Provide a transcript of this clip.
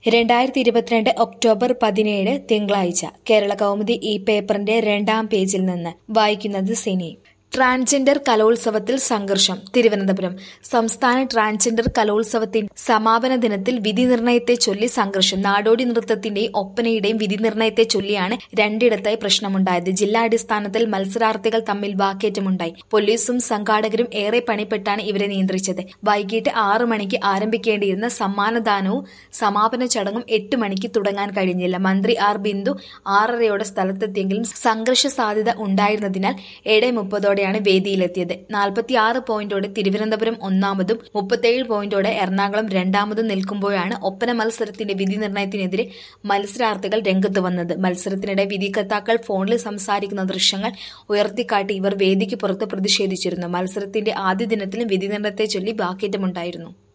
രണ്ടായിരത്തി ഇരുപത്തിരണ്ട് ഒക്ടോബർ പതിനേഴ് തിങ്കളാഴ്ച കേരള കൗമുദി ഈ പേപ്പറിന്റെ രണ്ടാം പേജിൽ നിന്ന് വായിക്കുന്നത് സിനി ട്രാൻസ്ജെൻഡർ കലോത്സവത്തിൽ സംഘർഷം തിരുവനന്തപുരം സംസ്ഥാന ട്രാൻസ്ജെൻഡർ കലോത്സവത്തിന്റെ സമാപന ദിനത്തിൽ വിധി നിർണയത്തെ ചൊല്ലി സംഘർഷം നാടോടി നൃത്തത്തിന്റെയും ഒപ്പനയുടെയും വിധി നിർണയത്തെ ചൊല്ലിയാണ് രണ്ടിടത്തായി പ്രശ്നമുണ്ടായത് ജില്ലാടിസ്ഥാനത്തിൽ മത്സരാർത്ഥികൾ തമ്മിൽ വാക്കേറ്റമുണ്ടായി പോലീസും സംഘാടകരും ഏറെ പണിപ്പെട്ടാണ് ഇവരെ നിയന്ത്രിച്ചത് വൈകിട്ട് ആറു മണിക്ക് ആരംഭിക്കേണ്ടിയിരുന്ന സമ്മാനദാനവും സമാപന ചടങ്ങും എട്ട് മണിക്ക് തുടങ്ങാൻ കഴിഞ്ഞില്ല മന്ത്രി ആർ ബിന്ദു ആറരയോടെ സ്ഥലത്തെത്തിയെങ്കിലും സംഘർഷ സാധ്യത ഉണ്ടായിരുന്നതിനാൽ ഏഴ് മുപ്പതോടെയാണ് വേദിയിലെത്തിയത് നാൽപ്പത്തിയാറ് പോയിന്റോടെ തിരുവനന്തപുരം ഒന്നാമതും മുപ്പത്തേഴ് പോയിന്റോടെ എറണാകുളം രണ്ടാമതും നിൽക്കുമ്പോഴാണ് ഒപ്പന മത്സരത്തിന്റെ വിധി നിർണയത്തിനെതിരെ മത്സരാർത്ഥികൾ രംഗത്ത് വന്നത് മത്സരത്തിനിടെ വിധികർത്താക്കൾ ഫോണിൽ സംസാരിക്കുന്ന ദൃശ്യങ്ങൾ ഉയർത്തിക്കാട്ടി ഇവർ വേദിക്ക് പുറത്ത് പ്രതിഷേധിച്ചിരുന്നു മത്സരത്തിന്റെ ആദ്യ ദിനത്തിലും വിധി നിർണയത്തെ ചൊല്ലി വാക്കേറ്റമുണ്ടായിരുന്നു